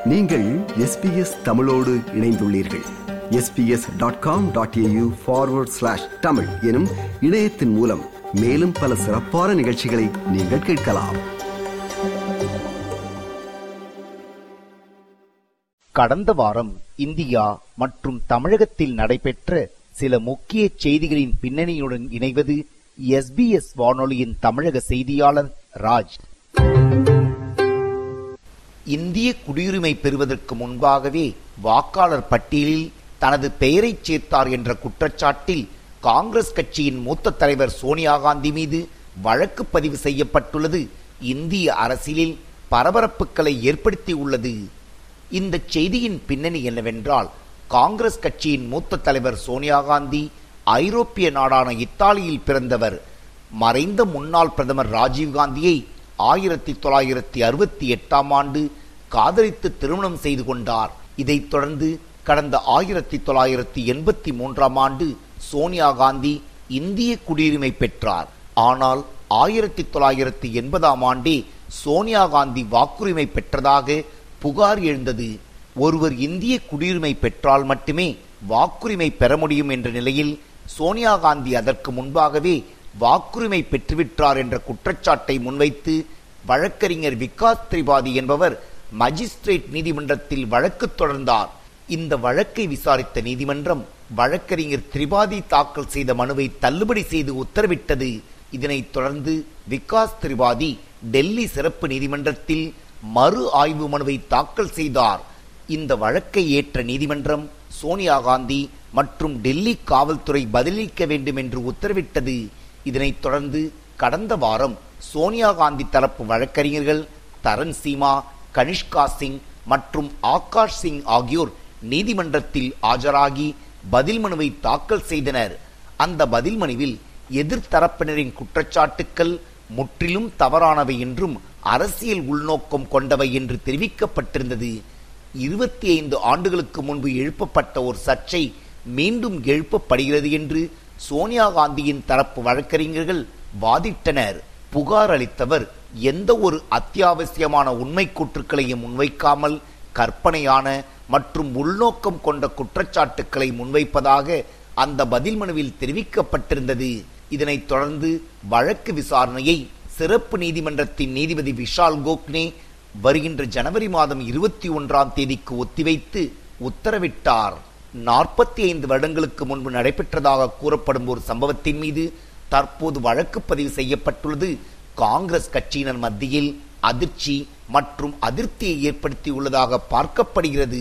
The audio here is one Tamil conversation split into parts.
நீங்கள் எஸ்பிஎஸ் தமிழோடு இணைந்துள்ளீர்கள் SBS dot com dot AU forward slash Tamil எனும் இணையத்தின் மூலம் மேலும் பல சிறப்பான நிகழ்ச்சிகளை நீங்கள் கேட்கலாம் கடந்த வாரம் இந்தியா மற்றும் தமிழகத்தில் நடைபெற்ற சில முக்கிய செய்திகளின் பின்னணியுடன் இணைவது எஸ்பிஎஸ் வானொலியின் தமிழக செய்தியாளர் ராஜ் இந்திய குடியுரிமை பெறுவதற்கு முன்பாகவே வாக்காளர் பட்டியலில் தனது பெயரைச் சேர்த்தார் என்ற குற்றச்சாட்டில் காங்கிரஸ் கட்சியின் மூத்த தலைவர் சோனியா காந்தி மீது வழக்கு பதிவு செய்யப்பட்டுள்ளது இந்திய அரசியலில் பரபரப்புகளை ஏற்படுத்தியுள்ளது இந்த செய்தியின் பின்னணி என்னவென்றால் காங்கிரஸ் கட்சியின் மூத்த தலைவர் சோனியா காந்தி ஐரோப்பிய நாடான இத்தாலியில் பிறந்தவர் மறைந்த முன்னாள் பிரதமர் ராஜீவ் காந்தியை ஆயிரத்தி தொள்ளாயிரத்தி அறுபத்தி எட்டாம் ஆண்டு காதலித்து திருமணம் செய்து கொண்டார் இதைத் தொடர்ந்து கடந்த ஆயிரத்தி தொள்ளாயிரத்தி எண்பத்தி மூன்றாம் ஆண்டு சோனியா காந்தி இந்திய குடியுரிமை பெற்றார் ஆனால் ஆயிரத்தி தொள்ளாயிரத்தி எண்பதாம் ஆண்டே சோனியா காந்தி வாக்குரிமை பெற்றதாக புகார் எழுந்தது ஒருவர் இந்திய குடியுரிமை பெற்றால் மட்டுமே வாக்குரிமை பெற முடியும் என்ற நிலையில் சோனியா காந்தி அதற்கு முன்பாகவே வாக்குரிமை பெற்றுவிட்டார் என்ற குற்றச்சாட்டை முன்வைத்து வழக்கறிஞர் விகாஸ் திரிபாதி என்பவர் மஜிஸ்ட்ரேட் நீதிமன்றத்தில் வழக்கு தொடர்ந்தார் இந்த வழக்கை விசாரித்த நீதிமன்றம் வழக்கறிஞர் திரிபாதி தாக்கல் செய்த மனுவை தள்ளுபடி செய்து உத்தரவிட்டது இதனைத் தொடர்ந்து விகாஸ் திரிபாதி டெல்லி சிறப்பு நீதிமன்றத்தில் மறு ஆய்வு மனுவை தாக்கல் செய்தார் இந்த வழக்கை ஏற்ற நீதிமன்றம் சோனியா காந்தி மற்றும் டெல்லி காவல்துறை பதிலளிக்க வேண்டும் என்று உத்தரவிட்டது இதனைத் தொடர்ந்து கடந்த வாரம் சோனியா காந்தி தரப்பு வழக்கறிஞர்கள் தரன் சீமா கனிஷ்கா சிங் மற்றும் ஆகாஷ் சிங் ஆகியோர் நீதிமன்றத்தில் ஆஜராகி பதில் மனுவை தாக்கல் செய்தனர் அந்த பதில் மனுவில் எதிர்த்தரப்பினரின் குற்றச்சாட்டுக்கள் முற்றிலும் தவறானவை என்றும் அரசியல் உள்நோக்கம் கொண்டவை என்று தெரிவிக்கப்பட்டிருந்தது இருபத்தி ஐந்து ஆண்டுகளுக்கு முன்பு எழுப்பப்பட்ட ஒரு சர்ச்சை மீண்டும் எழுப்பப்படுகிறது என்று சோனியா காந்தியின் தரப்பு வழக்கறிஞர்கள் வாதிட்டனர் புகார் அளித்தவர் எந்த ஒரு அத்தியாவசியமான உண்மை கூற்றுக்களையும் முன்வைக்காமல் கற்பனையான மற்றும் உள்நோக்கம் கொண்ட குற்றச்சாட்டுக்களை முன்வைப்பதாக அந்த பதில் மனுவில் தெரிவிக்கப்பட்டிருந்தது இதனைத் தொடர்ந்து வழக்கு விசாரணையை சிறப்பு நீதிமன்றத்தின் நீதிபதி விஷால் கோக்னே வருகின்ற ஜனவரி மாதம் இருபத்தி ஒன்றாம் தேதிக்கு ஒத்திவைத்து உத்தரவிட்டார் நாற்பத்தி ஐந்து வருடங்களுக்கு முன்பு நடைபெற்றதாக கூறப்படும் ஒரு சம்பவத்தின் மீது தற்போது வழக்கு பதிவு செய்யப்பட்டுள்ளது காங்கிரஸ் கட்சியினர் மத்தியில் அதிர்ச்சி மற்றும் அதிருப்தியை ஏற்படுத்தியுள்ளதாக பார்க்கப்படுகிறது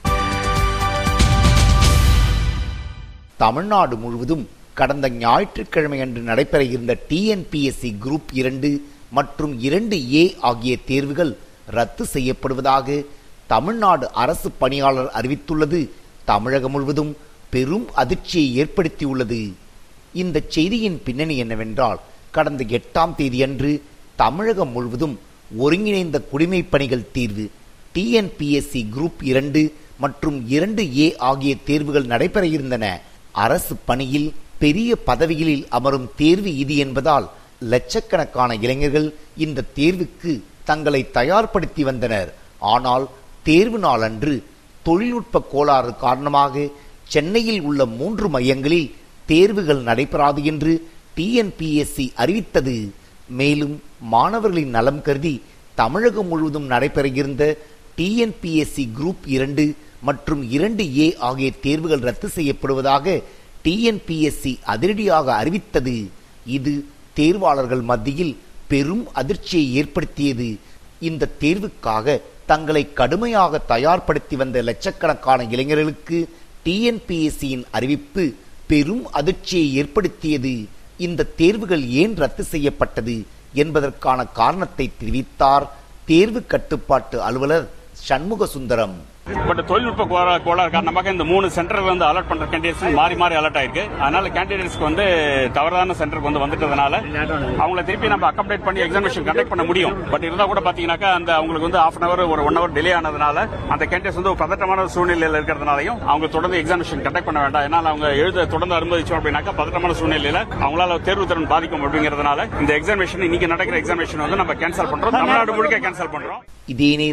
தமிழ்நாடு முழுவதும் கடந்த ஞாயிற்றுக்கிழமை அன்று நடைபெற இருந்த டிஎன்பிஎஸ்சி குரூப் இரண்டு மற்றும் இரண்டு ஏ ஆகிய தேர்வுகள் ரத்து செய்யப்படுவதாக தமிழ்நாடு அரசு பணியாளர் அறிவித்துள்ளது தமிழகம் முழுவதும் பெரும் அதிர்ச்சியை ஏற்படுத்தியுள்ளது இந்த செய்தியின் பின்னணி என்னவென்றால் கடந்த எட்டாம் தேதியன்று தமிழகம் முழுவதும் ஒருங்கிணைந்த குடிமைப் பணிகள் தீர்வு டிஎன்பிஎஸ்சி குரூப் இரண்டு மற்றும் இரண்டு ஏ ஆகிய தேர்வுகள் நடைபெற இருந்தன அரசு பணியில் பெரிய பதவிகளில் அமரும் தேர்வு இது என்பதால் லட்சக்கணக்கான இளைஞர்கள் இந்த தேர்வுக்கு தங்களை தயார்படுத்தி வந்தனர் ஆனால் தேர்வு நாளன்று தொழில்நுட்ப கோளாறு காரணமாக சென்னையில் உள்ள மூன்று மையங்களில் தேர்வுகள் நடைபெறாது என்று டிஎன்பிஎஸ்சி அறிவித்தது மேலும் மாணவர்களின் நலம் கருதி தமிழகம் முழுவதும் நடைபெற இருந்த டிஎன்பிஎஸ்சி குரூப் இரண்டு மற்றும் இரண்டு ஏ ஆகிய தேர்வுகள் ரத்து செய்யப்படுவதாக டிஎன்பிஎஸ்சி அதிரடியாக அறிவித்தது இது தேர்வாளர்கள் மத்தியில் பெரும் அதிர்ச்சியை ஏற்படுத்தியது இந்த தேர்வுக்காக தங்களை கடுமையாக தயார்படுத்தி வந்த லட்சக்கணக்கான இளைஞர்களுக்கு டிஎன்பிஎஸ்சியின் அறிவிப்பு பெரும் அதிர்ச்சியை ஏற்படுத்தியது இந்த தேர்வுகள் ஏன் ரத்து செய்யப்பட்டது என்பதற்கான காரணத்தை தெரிவித்தார் தேர்வு கட்டுப்பாட்டு அலுவலர் சண்முக சுந்தரம் பட் தொழில்நுட்ப கோளா- கோளாறு காரணமாக இந்த மூணு சென்டர் வந்து அலர்ட் பண்ற கேண்டிடேட்ஸ் மாறி மாறி அலர்ட் ஆயிருக்கு அதனால கேண்டிடேட்ஸ்க்கு வந்து தவறான சென்டருக்கு வந்து வந்துட்டதுனால அவங்கள திருப்பி நம்ம அக்கமடேட் பண்ணி எக்ஸாமினேஷன் கண்டக்ட் பண்ண முடியும் பட் இருந்தா கூட பாத்தீங்கன்னாக்கா அந்த அவங்களுக்கு வந்து ஹாஃப் அன் அவர் ஒரு ஒன் அவர் டிலே ஆனதுனால அந்த கேண்டிடேட்ஸ் வந்து ஒரு பதட்டமான சூழ்நிலையில இருக்கிறதுனாலையும் அவங்க தொடர்ந்து எக்ஸாமினேஷன் கண்டக்ட் பண்ண வேண்டாம் ஏன்னா அவங்க எழுத தொடர்ந்து அனுமதிச்சோம் அப்படின்னாக்கா பதட்டமான சூழ்நிலையில அவங்களால தேர்வு திறன் பாதிக்கும் அப்படிங்கிறதுனால இந்த எக்ஸாமினேஷன் இன்னைக்கு நடக்கிற எக்ஸாமினேஷன் வந்து நம்ம கேன்சல் பண்றோம் தமிழ்நாடு முழுக்க கேன்சல் பண்றோம் இதே நேரம்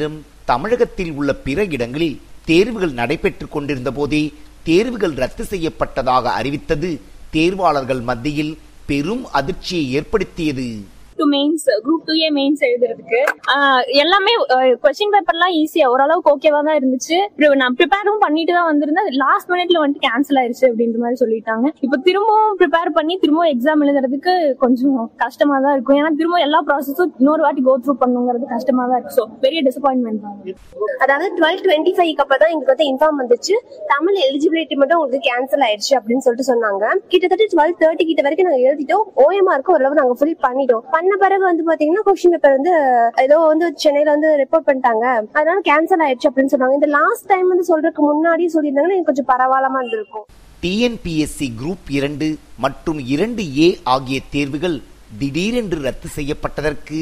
தமிழகத்தில் உள்ள பிற இடங்களில் தேர்வுகள் நடைபெற்றுக் கொண்டிருந்த போதே தேர்வுகள் ரத்து செய்யப்பட்டதாக அறிவித்தது தேர்வாளர்கள் மத்தியில் பெரும் அதிர்ச்சியை ஏற்படுத்தியது to mains group two A mains எழுதுறதுக்கு ஆஹ் எல்லாமே கொஸ்டின் பேப்பர்லாம் ஈஸியா ஓரளவுக்கு ஓகேவா தான் இருந்துச்சு இப்ப நான் ப்ரிப்பேரும் பண்ணிட்டு தான் வந்திருந்தேன் லாஸ்ட் மினிட்ல வந்துட்டு கேன்சல் ஆயிருச்சு அப்படின்ற மாதிரி சொல்லிட்டாங்க இப்போ திரும்பவும் ப்ரிப்பேர் பண்ணி திரும்பவும் எக்ஸாம் எழுதுறதுக்கு கொஞ்சம் கஷ்டமா தான் இருக்கும் ஏன்னா திரும்ப எல்லா ப்ராசஸும் இன்னொரு வாட்டி கோ த்ரூ பண்ணுங்கிறது கஷ்டமா தான் இருக்கு ஸோ பெரிய டிசப்பாயின்மெண்ட் தான் அதாவது டுவெல் டுவெண்ட்டி ஃபைவ் அப்புறம் தான் எங்களுக்கு வந்து இன்ஃபார்ம் வந்துச்சு தமிழ் எலிஜிபிலிட்டி மட்டும் உங்களுக்கு கேன்சல் ஆயிடுச்சு அப்படின்னு சொல்லிட்டு சொன்னாங்க கிட்டத்தட்ட டுவெல் தேர்ட்டி கிட்ட வரைக்கும் நாங்க எழுதிட்டோம் ஓஎம்ஆருக்கு ஓரளவு நாங்க ஃபில் பண்ணிட்டோம் பண்ண பிறகு வந்து பாத்தீங்கன்னா கொஸ்டின் பேப்பர் வந்து ஏதோ வந்து சென்னையில வந்து ரிப்போர்ட் பண்ணிட்டாங்க அதனால கேன்சல் ஆயிடுச்சு அப்படின்னு சொன்னாங்க இந்த லாஸ்ட் டைம் வந்து சொல்றதுக்கு முன்னாடியே சொல்லியிருந்தாங்கன்னா எனக்கு கொஞ்சம் பரவாயில்லமா இருந்திருக்கும் டிஎன்பிஎஸ்சி குரூப் இரண்டு மற்றும் இரண்டு ஏ ஆகிய தேர்வுகள் திடீரென்று ரத்து செய்யப்பட்டதற்கு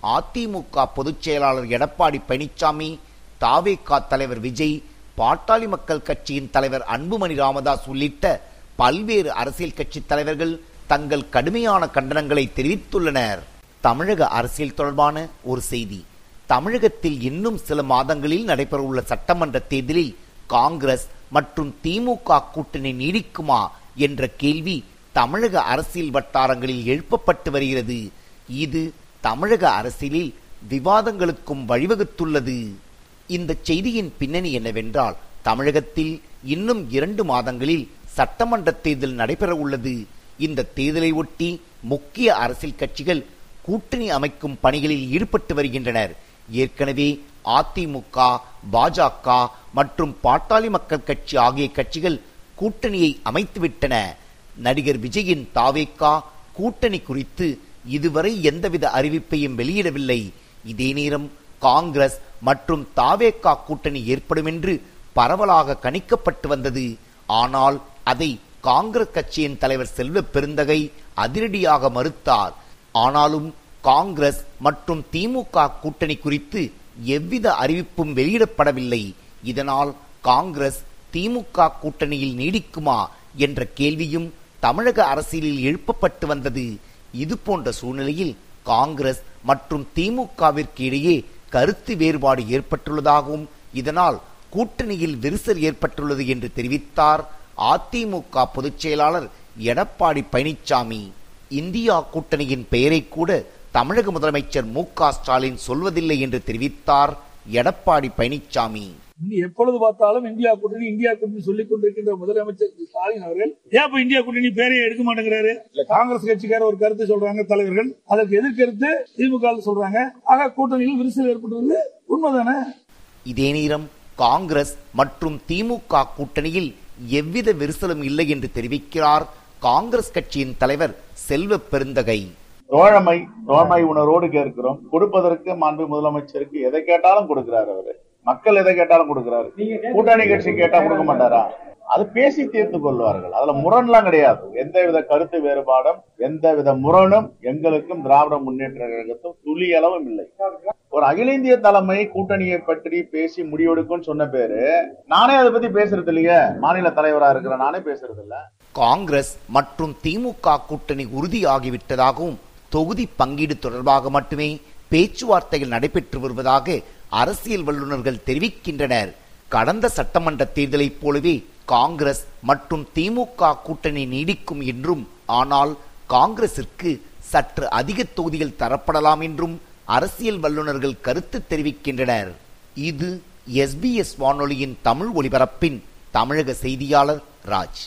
அதிமுக பொதுச் செயலாளர் எடப்பாடி பழனிசாமி தாவேகா தலைவர் விஜய் பாட்டாளி மக்கள் கட்சியின் தலைவர் அன்புமணி ராமதாஸ் உள்ளிட்ட பல்வேறு அரசியல் கட்சி தலைவர்கள் தங்கள் கடுமையான கண்டனங்களை தெரிவித்துள்ளனர் தமிழக அரசியல் தொடர்பான ஒரு செய்தி தமிழகத்தில் இன்னும் சில மாதங்களில் நடைபெறவுள்ள சட்டமன்ற தேர்தலில் காங்கிரஸ் மற்றும் திமுக கூட்டணி நீடிக்குமா என்ற கேள்வி தமிழக அரசியல் வட்டாரங்களில் எழுப்பப்பட்டு வருகிறது இது தமிழக அரசியலில் விவாதங்களுக்கும் வழிவகுத்துள்ளது இந்த செய்தியின் பின்னணி என்னவென்றால் தமிழகத்தில் இன்னும் இரண்டு மாதங்களில் சட்டமன்ற தேர்தல் நடைபெற உள்ளது இந்த தேர்தலை ஒட்டி முக்கிய அரசியல் கட்சிகள் கூட்டணி அமைக்கும் பணிகளில் ஈடுபட்டு வருகின்றனர் ஏற்கனவே அதிமுக பாஜக மற்றும் பாட்டாளி மக்கள் கட்சி ஆகிய கட்சிகள் கூட்டணியை அமைத்துவிட்டன நடிகர் விஜயின் தாவேக்கா கூட்டணி குறித்து இதுவரை எந்தவித அறிவிப்பையும் வெளியிடவில்லை இதே நேரம் காங்கிரஸ் மற்றும் தாவேக்கா கூட்டணி ஏற்படும் என்று பரவலாக கணிக்கப்பட்டு வந்தது ஆனால் அதை காங்கிரஸ் கட்சியின் தலைவர் செல்வ பெருந்தகை அதிரடியாக மறுத்தார் ஆனாலும் காங்கிரஸ் மற்றும் திமுக கூட்டணி குறித்து எவ்வித அறிவிப்பும் வெளியிடப்படவில்லை இதனால் காங்கிரஸ் திமுக கூட்டணியில் நீடிக்குமா என்ற கேள்வியும் தமிழக அரசியலில் எழுப்பப்பட்டு வந்தது இது போன்ற சூழ்நிலையில் காங்கிரஸ் மற்றும் திமுகவிற்கு இடையே கருத்து வேறுபாடு ஏற்பட்டுள்ளதாகவும் இதனால் கூட்டணியில் விரிசல் ஏற்பட்டுள்ளது என்று தெரிவித்தார் அதிமுக பொதுச் செயலாளர் எடப்பாடி பழனிசாமி இந்தியா கூட்டணியின் பெயரை கூட தமிழக முதலமைச்சர் மு க ஸ்டாலின் சொல்வதில்லை என்று தெரிவித்தார் எடப்பாடி பழனிசாமி இனி எப்பொழுது பார்த்தாலும் இந்தியா கூட்டணி இந்தியா கூட்டணி சொல்லிக் கொண்டிருக்கின்ற முதலமைச்சர் திரு ஸ்டாலின் அவர்கள் ஏன் இப்ப இந்தியா கூட்டணி பேரையே எடுக்க மாட்டேங்கிறாரு காங்கிரஸ் கட்சிக்கார ஒரு கருத்து சொல்றாங்க தலைவர்கள் அதற்கு எதிர்கருத்து திமுக சொல்றாங்க ஆக கூட்டணியில் விரிசல் ஏற்பட்டுள்ளது உண்மைதானே இதே நேரம் காங்கிரஸ் மற்றும் திமுக கூட்டணியில் எவ்வித விரிசலும் இல்லை என்று தெரிவிக்கிறார் காங்கிரஸ் கட்சியின் தலைவர் செல்வ பெருந்தகை தோழமை தோழமை உணர்வோடு கேட்கிறோம் கொடுப்பதற்கு மாண்பு முதலமைச்சருக்கு எதை கேட்டாலும் கொடுக்கிறார் அவரு மக்கள் எதை கேட்டாலும் கொடுக்கிறாரு கூட்டணி கட்சி கேட்டா கொடுக்க மாட்டாரா அது பேசி தீர்த்து கொள்வார்கள் அதுல முரண்லாம் கிடையாது எந்தவித கருத்து வேறுபாடும் எந்தவித முரணும் எங்களுக்கும் திராவிட முன்னேற்ற கழகத்தும் துளி அளவும் இல்லை ஒரு அகில இந்திய தலைமை கூட்டணியை பற்றி பேசி முடிவெடுக்கும் சொன்ன பேரு நானே அதை பத்தி பேசுறது இல்லையே மாநில தலைவரா இருக்கிற நானே பேசுறது இல்ல காங்கிரஸ் மற்றும் திமுக கூட்டணி உறுதியாகிவிட்டதாகவும் தொகுதி பங்கீடு தொடர்பாக மட்டுமே பேச்சுவார்த்தைகள் நடைபெற்று வருவதாக அரசியல் வல்லுநர்கள் தெரிவிக்கின்றனர் கடந்த சட்டமன்ற தேர்தலைப் போலவே காங்கிரஸ் மற்றும் திமுக கூட்டணி நீடிக்கும் என்றும் ஆனால் காங்கிரசிற்கு சற்று அதிக தொகுதிகள் தரப்படலாம் என்றும் அரசியல் வல்லுநர்கள் கருத்து தெரிவிக்கின்றனர் இது எஸ்பிஎஸ் வானொலியின் தமிழ் ஒலிபரப்பின் தமிழக செய்தியாளர் ராஜ்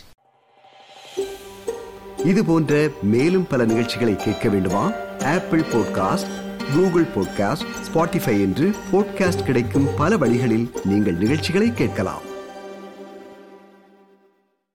இது போன்ற மேலும் பல நிகழ்ச்சிகளை கேட்க வேண்டுமா Apple podcast Google podcast Spotify என்று பாட்காஸ்ட் கிடைக்கும் பல வழிகளில் நீங்கள் நிகழ்ச்சிகளை கேட்கலாம்